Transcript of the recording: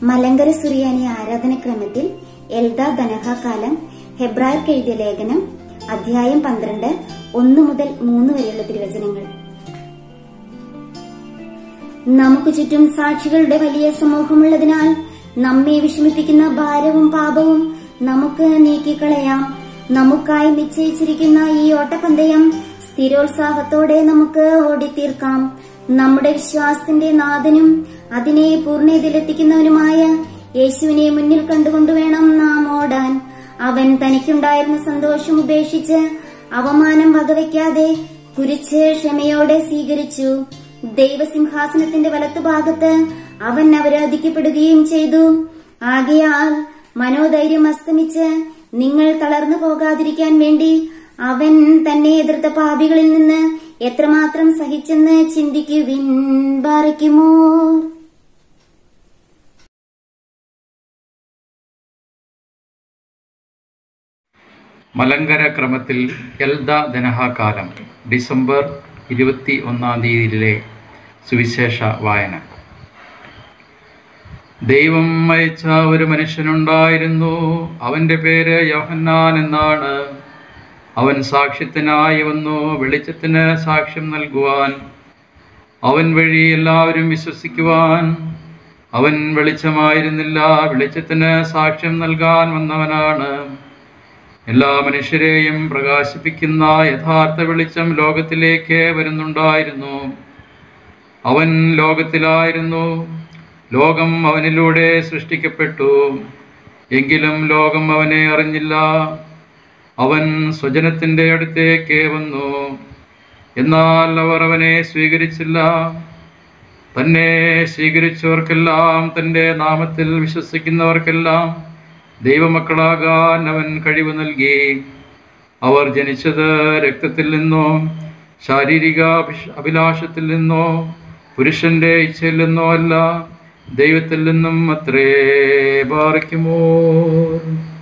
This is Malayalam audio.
മലങ്കര സുറിയാനി ആരാധനക്രമത്തിൽ എൽദാ ദനഹ കാലം ഹെബ്രായർക്ക് എഴുതിയ ലേഖനം അധ്യായം പന്ത്രണ്ട് ഒന്ന് മുതൽ മൂന്ന് വരെയുള്ള തിരുവചനങ്ങൾ നമുക്ക് ചുറ്റും സാക്ഷികളുടെ വലിയ സമൂഹമുള്ളതിനാൽ നമ്മെ വിഷമിപ്പിക്കുന്ന ഭാരവും പാപവും നമുക്ക് നീക്കിക്കളയാം നമുക്കായി നിശ്ചയിച്ചിരിക്കുന്ന ഈ ഓട്ടപ്പന്തയം സ്ഥിരോത്സാഹത്തോടെ നമുക്ക് ഓടിത്തീർക്കാം നമ്മുടെ വിശ്വാസത്തിന്റെ നാഥനും അതിനെ പൂർണ്ണതയിലെത്തിക്കുന്നവനുമായ യേശുവിനെ മുന്നിൽ കണ്ടുകൊണ്ട് വേണം നാം ഓടാൻ അവൻ തനിക്കുണ്ടായിരുന്ന സന്തോഷം ഉപേക്ഷിച്ച് അവമാനം വകവയ്ക്കാതെ കുരിച്ച് ക്ഷമയോടെ സ്വീകരിച്ചു ദൈവസിംഹാസനത്തിന്റെ വലത്തുഭാഗത്ത് അവൻ അവരാധിക്കപ്പെടുകയും ചെയ്തു ആകയാൽ മനോധൈര്യം അസ്തമിച്ച് നിങ്ങൾ തളർന്നു പോകാതിരിക്കാൻ വേണ്ടി അവൻ തന്നെ എതിർത്ത പാപികളിൽ നിന്ന് എത്രമാത്രം സഹിച്ചെന്ന് ചിന്തിക്കുവിൻ ബാറയ്ക്കുമോ മലങ്കര ക്രമത്തിൽ എൽദ ദനഹാകാലം ഡിസംബർ ഇരുപത്തി ഒന്നാം തീയതിയിലെ സുവിശേഷ വായന ദൈവം അയച്ച ഒരു മനുഷ്യനുണ്ടായിരുന്നു അവൻ്റെ പേര് യോഹന്നാൻ എന്നാണ് അവൻ സാക്ഷ്യത്തിനായി വന്നു വെളിച്ചത്തിന് സാക്ഷ്യം നൽകുവാൻ അവൻ വഴി എല്ലാവരും വിശ്വസിക്കുവാൻ അവൻ വെളിച്ചമായിരുന്നില്ല വെളിച്ചത്തിന് സാക്ഷ്യം നൽകാൻ വന്നവനാണ് എല്ലാ മനുഷ്യരെയും പ്രകാശിപ്പിക്കുന്ന യഥാർത്ഥ വെളിച്ചം ലോകത്തിലേക്ക് വരുന്നുണ്ടായിരുന്നു അവൻ ലോകത്തിലായിരുന്നു ലോകം അവനിലൂടെ സൃഷ്ടിക്കപ്പെട്ടു എങ്കിലും ലോകം അവനെ അറിഞ്ഞില്ല അവൻ സ്വജനത്തിൻ്റെ അടുത്തേക്ക് വന്നു എന്നാൽ അവർ അവനെ സ്വീകരിച്ചില്ല തന്നെ സ്വീകരിച്ചവർക്കെല്ലാം തൻ്റെ നാമത്തിൽ വിശ്വസിക്കുന്നവർക്കെല്ലാം ദൈവമക്കളാകാൻ അവൻ കഴിവ് നൽകി അവർ ജനിച്ചത് രക്തത്തിൽ നിന്നോ ശാരീരിക അഭിഷ- അഭിലാഷത്തിൽ നിന്നോ പുരുഷന്റെ ഇച്ഛയിൽ നിന്നോ അല്ല ദൈവത്തിൽ നിന്നും അത്രേ പാറിക്കുമോ